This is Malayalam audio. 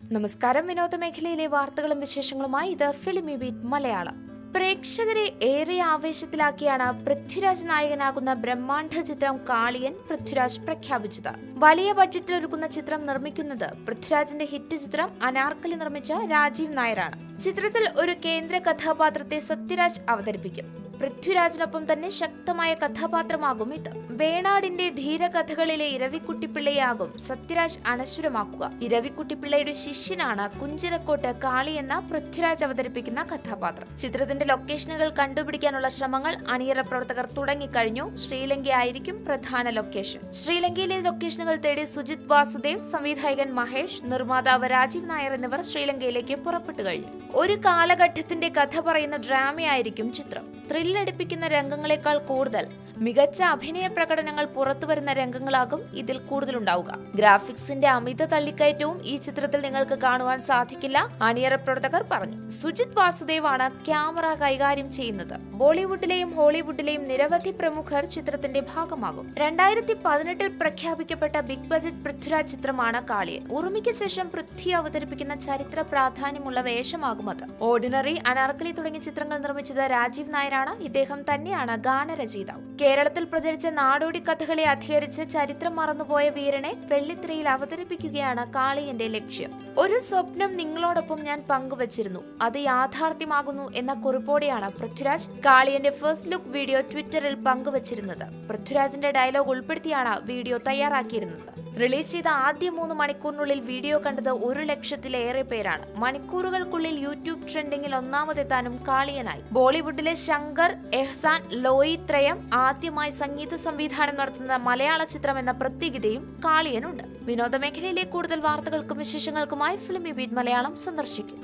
നമസ്കാരം വിനോദ മേഖലയിലെ വാർത്തകളും വിശേഷങ്ങളുമായി ഇത് ഫിലിമി ബീറ്റ് മലയാളം പ്രേക്ഷകരെ ഏറെ ആവേശത്തിലാക്കിയാണ് പൃഥ്വിരാജ് നായകനാകുന്ന ബ്രഹ്മാണ്ഡ ചിത്രം കാളിയൻ പൃഥ്വിരാജ് പ്രഖ്യാപിച്ചത് വലിയ ബഡ്ജറ്റിൽ ഒരുക്കുന്ന ചിത്രം നിർമ്മിക്കുന്നത് പൃഥ്വിരാജിന്റെ ഹിറ്റ് ചിത്രം അനാർക്കലി നിർമ്മിച്ച രാജീവ് നായരാണ് ചിത്രത്തിൽ ഒരു കേന്ദ്ര കഥാപാത്രത്തെ സത്യരാജ് അവതരിപ്പിക്കും പൃഥ്വിരാജിനൊപ്പം തന്നെ ശക്തമായ കഥാപാത്രമാകും ഇത് വേണാടിന്റെ ധീരകഥകളിലെ ഇരവിക്കുട്ടിപ്പിള്ളയാകും സത്യരാജ് അനശ്വരമാക്കുക ഇരവിക്കുട്ടിപ്പിള്ളയുടെ ശിഷ്യനാണ് കുഞ്ചിരക്കോട്ട് കാളി എന്ന പൃഥ്വിരാജ് അവതരിപ്പിക്കുന്ന കഥാപാത്രം ചിത്രത്തിന്റെ ലൊക്കേഷനുകൾ കണ്ടുപിടിക്കാനുള്ള ശ്രമങ്ങൾ അണിയറ പ്രവർത്തകർ തുടങ്ങിക്കഴിഞ്ഞു ശ്രീലങ്കയായിരിക്കും പ്രധാന ലൊക്കേഷൻ ശ്രീലങ്കയിലെ ലൊക്കേഷനുകൾ തേടി സുജിത് വാസുദേവ് സംവിധായകൻ മഹേഷ് നിർമ്മാതാവ് രാജീവ് നായർ എന്നിവർ ശ്രീലങ്കയിലേക്ക് പുറപ്പെട്ടു കഴിഞ്ഞു ഒരു കാലഘട്ടത്തിന്റെ കഥ പറയുന്ന ഡ്രാമയായിരിക്കും ചിത്രം ത്രില്ലടിപ്പിക്കുന്ന രംഗങ്ങളെക്കാൾ കൂടുതൽ മികച്ച അഭിനയ പ്രകടനങ്ങൾ പുറത്തുവരുന്ന രംഗങ്ങളാകും ഇതിൽ കൂടുതലുണ്ടാവുക ഗ്രാഫിക്സിന്റെ അമിത തള്ളിക്കയറ്റവും ഈ ചിത്രത്തിൽ നിങ്ങൾക്ക് കാണുവാൻ സാധിക്കില്ല അണിയറ പ്രവർത്തകർ പറഞ്ഞു സുജിത് വാസുദേവ് ആണ് ക്യാമറ കൈകാര്യം ചെയ്യുന്നത് ബോളിവുഡിലെയും ഹോളിവുഡിലെയും നിരവധി പ്രമുഖർ ചിത്രത്തിന്റെ ഭാഗമാകും രണ്ടായിരത്തി പതിനെട്ടിൽ പ്രഖ്യാപിക്കപ്പെട്ട ബിഗ് ബജറ്റ് പൃഥ്വിരാജ് ചിത്രമാണ് കാളിയൻ ഉറുമിക്ക് ശേഷം പൃഥ്വി അവതരിപ്പിക്കുന്ന ചരിത്ര പ്രാധാന്യമുള്ള വേഷമാകും അത് ഓർഡിനറി അനാർക്കലി തുടങ്ങിയ ചിത്രങ്ങൾ നിർമ്മിച്ചത് രാജീവ് നായരാണ് ഇദ്ദേഹം തന്നെയാണ് ഗാനരചയിതാവ് കേരളത്തിൽ പ്രചരിച്ച നാടോടി കഥകളെ അധികരിച്ച് ചരിത്രം മറന്നുപോയ വീരനെ വെള്ളിത്തിരയിൽ അവതരിപ്പിക്കുകയാണ് കാളിയന്റെ ലക്ഷ്യം ഒരു സ്വപ്നം നിങ്ങളോടൊപ്പം ഞാൻ പങ്കുവച്ചിരുന്നു അത് യാഥാർത്ഥ്യമാകുന്നു എന്ന കുറിപ്പോടെയാണ് പൃഥ്വിരാജ് കാളിയന്റെ ഫസ്റ്റ് ലുക്ക് വീഡിയോ ട്വിറ്ററിൽ പങ്കുവച്ചിരുന്നത് പൃഥ്വിരാജിന്റെ ഡയലോഗ് ഉൾപ്പെടുത്തിയാണ് വീഡിയോ തയ്യാറാക്കിയിരുന്നത് റിലീസ് ചെയ്ത ആദ്യ മൂന്ന് മണിക്കൂറിനുള്ളിൽ വീഡിയോ കണ്ടത് ഒരു ലക്ഷത്തിലേറെ പേരാണ് മണിക്കൂറുകൾക്കുള്ളിൽ യൂട്യൂബ് ട്രെൻഡിങ്ങിൽ ഒന്നാമതെത്താനും കാളിയനായി ബോളിവുഡിലെ ശങ്കർ എഹ്സാൻ ലോയി ത്രയം ആദ്യമായി സംഗീത സംവിധാനം നടത്തുന്ന മലയാള ചിത്രം എന്ന പ്രത്യേകതയും കാളിയനുണ്ട് വിനോദ മേഖലയിലെ കൂടുതൽ വാർത്തകൾക്കും വിശേഷങ്ങൾക്കുമായി ഫിലിമി ബീറ്റ് മലയാളം സന്ദർശിക്കും